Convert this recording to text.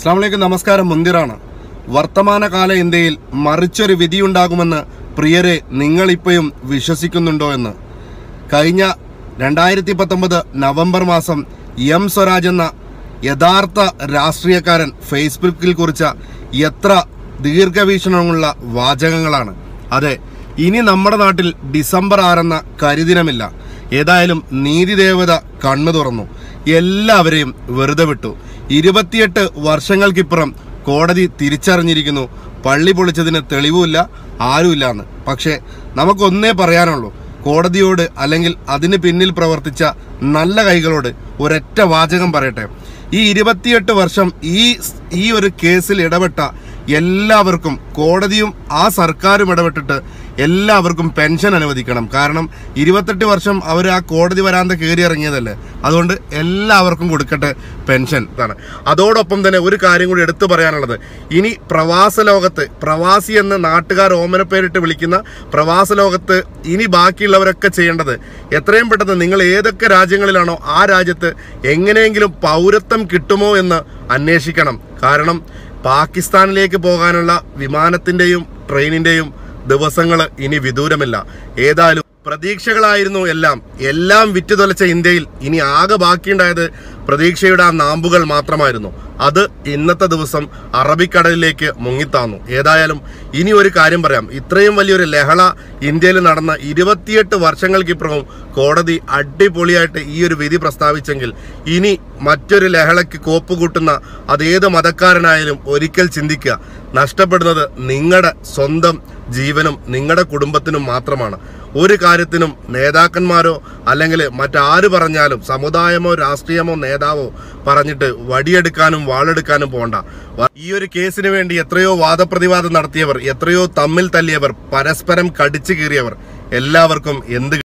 അസ്ലാമലൈക്കും നമസ്കാരം മുന്തിറാണ് വർത്തമാനകാല ഇന്ത്യയിൽ മറിച്ചൊരു വിധിയുണ്ടാകുമെന്ന് പ്രിയരെ നിങ്ങളിപ്പോഴും വിശ്വസിക്കുന്നുണ്ടോ എന്ന് കഴിഞ്ഞ രണ്ടായിരത്തി പത്തൊമ്പത് നവംബർ മാസം എം സ്വരാജ് എന്ന യഥാർത്ഥ രാഷ്ട്രീയക്കാരൻ ഫേസ്ബുക്കിൽ കുറിച്ച എത്ര ദീർഘവീക്ഷണമുള്ള വാചകങ്ങളാണ് അതെ ഇനി നമ്മുടെ നാട്ടിൽ ഡിസംബർ ആറെന്ന കരിദിനമില്ല ഏതായാലും നീതിദേവത കണ്ണു തുറന്നു എല്ലാവരെയും വെറുതെ വിട്ടു ഇരുപത്തിയെട്ട് വർഷങ്ങൾക്കിപ്പുറം കോടതി തിരിച്ചറിഞ്ഞിരിക്കുന്നു പള്ളി പൊളിച്ചതിന് തെളിവുമില്ല ആരുമില്ല എന്ന് പക്ഷേ നമുക്കൊന്നേ പറയാനുള്ളൂ കോടതിയോട് അല്ലെങ്കിൽ അതിന് പിന്നിൽ പ്രവർത്തിച്ച നല്ല കൈകളോട് ഒരൊറ്റ വാചകം പറയട്ടെ ഈ ഇരുപത്തിയെട്ട് വർഷം ഈ ഈ ഒരു കേസിൽ ഇടപെട്ട എല്ലാവർക്കും കോടതിയും ആ സർക്കാരും ഇടപെട്ടിട്ട് എല്ലാവർക്കും പെൻഷൻ അനുവദിക്കണം കാരണം ഇരുപത്തെട്ട് വർഷം അവർ ആ കോടതി വരാന്ത കയറി ഇറങ്ങിയതല്ലേ അതുകൊണ്ട് എല്ലാവർക്കും കൊടുക്കട്ടെ പെൻഷൻ ഇതാണ് അതോടൊപ്പം തന്നെ ഒരു കാര്യം കൂടി എടുത്തു പറയാനുള്ളത് ഇനി പ്രവാസ ലോകത്ത് പ്രവാസി എന്ന് നാട്ടുകാർ ഓമനപ്പേരിട്ട് വിളിക്കുന്ന പ്രവാസ ലോകത്ത് ഇനി ബാക്കിയുള്ളവരൊക്കെ ചെയ്യേണ്ടത് എത്രയും പെട്ടെന്ന് നിങ്ങൾ ഏതൊക്കെ രാജ്യങ്ങളിലാണോ ആ രാജ്യത്ത് എങ്ങനെയെങ്കിലും പൗരത്വം കിട്ടുമോ എന്ന് അന്വേഷിക്കണം കാരണം പാകിസ്ഥാനിലേക്ക് പോകാനുള്ള വിമാനത്തിന്റെയും ട്രെയിനിന്റെയും ദിവസങ്ങൾ ഇനി വിദൂരമില്ല ഏതായാലും പ്രതീക്ഷകളായിരുന്നു എല്ലാം എല്ലാം വിറ്റുതൊലച്ച ഇന്ത്യയിൽ ഇനി ആകെ ബാക്കിയുണ്ടായത് പ്രതീക്ഷയുടെ ആ നാമ്പുകൾ മാത്രമായിരുന്നു അത് ഇന്നത്തെ ദിവസം അറബിക്കടലിലേക്ക് മുങ്ങിത്താന്നു ഏതായാലും ഇനി ഒരു കാര്യം പറയാം ഇത്രയും വലിയൊരു ലഹള ഇന്ത്യയിൽ നടന്ന ഇരുപത്തിയെട്ട് വർഷങ്ങൾക്കിപ്പുറവും കോടതി അടിപൊളിയായിട്ട് ഈ ഒരു വിധി പ്രസ്താവിച്ചെങ്കിൽ ഇനി മറ്റൊരു ലഹളയ്ക്ക് കോപ്പ് കൂട്ടുന്ന അതേത് മതക്കാരനായാലും ഒരിക്കൽ ചിന്തിക്കുക നഷ്ടപ്പെടുന്നത് നിങ്ങളുടെ സ്വന്തം ജീവനും നിങ്ങളുടെ കുടുംബത്തിനും മാത്രമാണ് ഒരു കാര്യത്തിനും നേതാക്കന്മാരോ അല്ലെങ്കിൽ മറ്റാര് പറഞ്ഞാലും സമുദായമോ രാഷ്ട്രീയമോ നേതാവോ പറഞ്ഞിട്ട് വടിയെടുക്കാനും വാളെടുക്കാനും പോണ്ട വ- ഈ ഒരു കേസിന് വേണ്ടി എത്രയോ വാദപ്രതിവാദം നടത്തിയവർ എത്രയോ തമ്മിൽ തല്ലിയവർ പരസ്പരം കടിച്ചു കീറിയവർ എല്ലാവർക്കും എന്ത്